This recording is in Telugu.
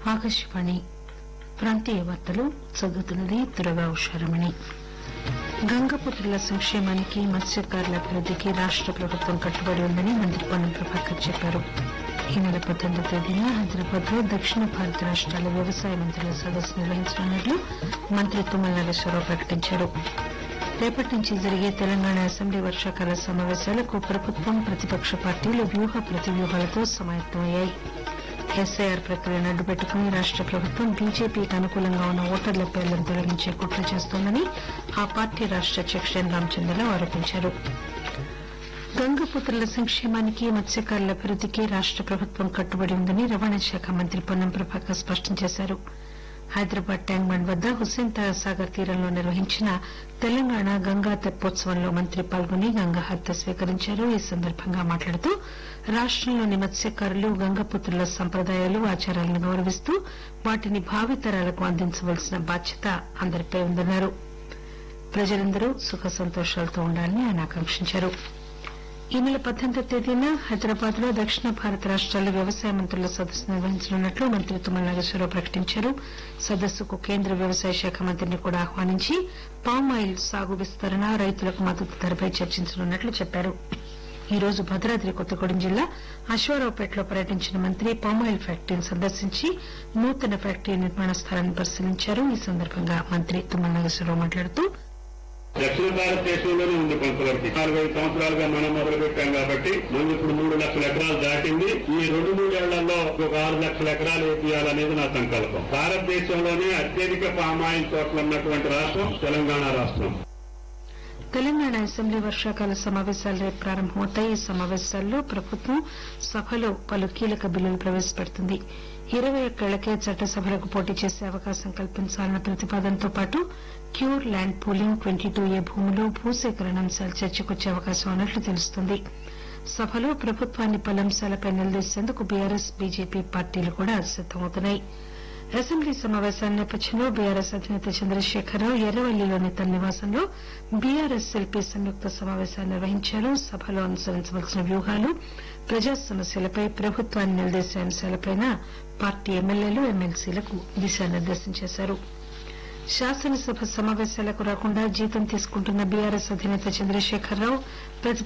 ఆకాశవాణి ప్రాంతీయ వార్తలు చదువుతున్నది దురగా ఉషారమణి గంగపుత్రుల సంక్షేమానికి మత్స్యకారుల అభివృద్దికి రాష్ట ప్రభుత్వం కట్టుబడి ఉందని మంత్రి పొన్నం ప్రభాకర్ చెప్పారు ఈ నెల పద్దెనిమిదో తేదీన హైదరాబాద్ లో దక్షిణ భారత రాష్టాల వ్యవసాయ మంత్రుల సదస్సు నిర్వహించనున్నట్లు మంత్రి తుమ్మల నాగేశ్వరరావు ప్రకటించారు రేపటి నుంచి జరిగే తెలంగాణ అసెంబ్లీ వర్షాకాల సమావేశాలకు ప్రభుత్వం ప్రతిపక్ష పార్టీలు వ్యూహ ప్రతివ్యూహాలతో సమాయత్తమయ్యాయి ఎస్ఐఆర్ ప్రక్రియను అడ్డుపెట్టుకుని రాష్ట ప్రభుత్వం బీజేపీకి అనుకూలంగా ఉన్న ఓటర్ల పేర్లను తొలగించే కుట్ర చేస్తోందని ఆ పార్టీ రాష్ట అధ్యకుడు ఎన్ రామచంద్రరావు ఆరోపించారు గంగపుత్రుల సంక్షేమానికి మత్స్యకారుల అభివృద్దికి రాష్ట ప్రభుత్వం కట్టుబడి ఉందని రవాణా శాఖ మంత్రి పొన్నం ప్రభాకర్ స్పష్టం చేశారు హైదరాబాద్ ట్యాంక్ బండ్ వద్ద హుస్సేన్ సాగర్ తీరంలో నిర్వహించిన తెలంగాణ గంగా తెప్పోత్సవంలో మంత్రి పాల్గొని గంగా హారతి స్వీకరించారు ఈ సందర్భంగా మాట్లాడుతూ రాష్టంలోని మత్స్యకారులు గంగపుత్రుల సంప్రదాయాలు ఆచారాలను గౌరవిస్తూ వాటిని భావితరాలకు అందించవలసిన బాధ్యత అందరిపై ఉందన్నారు ప్రజలందరూ సుఖ సంతోషాలతో ఉండాలని ఆయన ఆకాంక్షించారు ఈ నెల పద్దెనిమిదో తేదీన హైదరాబాద్ లో దక్షిణ భారత రాష్టాల వ్యవసాయ మంత్రుల సదస్సు నిర్వహించనున్నట్లు మంత్రి తుమ్మల నాగేశ్వరరావు ప్రకటించారు సదస్సుకు కేంద్ర వ్యవసాయ శాఖ మంత్రిని కూడా ఆహ్వానించి పామ్ ఆయిల్ సాగు విస్తరణ రైతులకు మద్దతు ధరపై చర్చించనున్నట్లు చెప్పారు ఈ రోజు భద్రాద్రి కొత్తగూడెం జిల్లా అశ్వారావుపేటలో పర్యటించిన మంత్రి పామాయిల్ ఫ్యాక్టరీని సందర్శించి నూతన ఫ్యాక్టరీ నిర్మాణ స్థలాన్ని పరిశీలించారు ఈ సందర్భంగా మంత్రి తుమ్మల నాగేశ్వరరావు మాట్లాడుతూ దక్షిణ భారతదేశంలోనే ఉంది కొంతవరకు నాలుగైదు సంవత్సరాలుగా మనం మొదలు పెట్టాం కాబట్టి మనం ఇప్పుడు మూడు లక్షల ఎకరాలు దాటింది ఈ రెండు మూడేళ్లలో ఒక ఆరు లక్షల ఎకరాలు వేపియాలనేది నా సంకల్పం భారతదేశంలోనే అత్యధిక పామాయిల్ తోటలు ఉన్నటువంటి రాష్ట్రం తెలంగాణ రాష్ట్రం తెలంగాణ అసెంబ్లీ వర్షాకాల సమావేశాలు రేపు ప్రారంభమవుతాయి ఈ సమావేశాల్లో ప్రభుత్వం సభలో పలు కీలక బిల్లులు ప్రవేశపెడుతుంది ఇరవై ఒక్కేళ్లకే చట్టసభలకు పోటీ చేసే అవకాశం కల్పించాలన్న ప్రతిపాదనతో పాటు క్యూర్ land pooling twenty two A భూములు భూసేకరణ అంశాలు చర్చకొచ్చే అవకాశం ఉన్నట్లు తెలుస్తోంది సభలో ప్రభుత్వాన్ని పలు అంశాలపై నిలదీసేందుకు బీఆర్ఎస్ బీజేపీ పార్టీలు కూడా సిద్దమవుతున్నాయి అసెంబ్లీ సమావేశాల నేపథ్యంలో బీఆర్ఎస్ అధినేత చంద్రశేఖరరావు ఎర్రవల్లిలోని తన నివాసంలో బీఆర్ఎస్ ఎల్పీ సంయుక్త సమావేశాన్ని నిర్వహించారు సభలో అనుసరించవలసిన వ్యూహాలు ప్రజా సమస్యలపై ప్రభుత్వాన్ని నిలదీసే అంశాలపై పార్టీ ఎమ్మెల్యేలు ఎమ్మెల్సీలకు దిశానిర్దేశం చేశారు శాసనసభ సమావేశాలకు రాకుండా జీతం తీసుకుంటున్న బీఆర్ఎస్ అధినేత చంద్రశేఖరరావు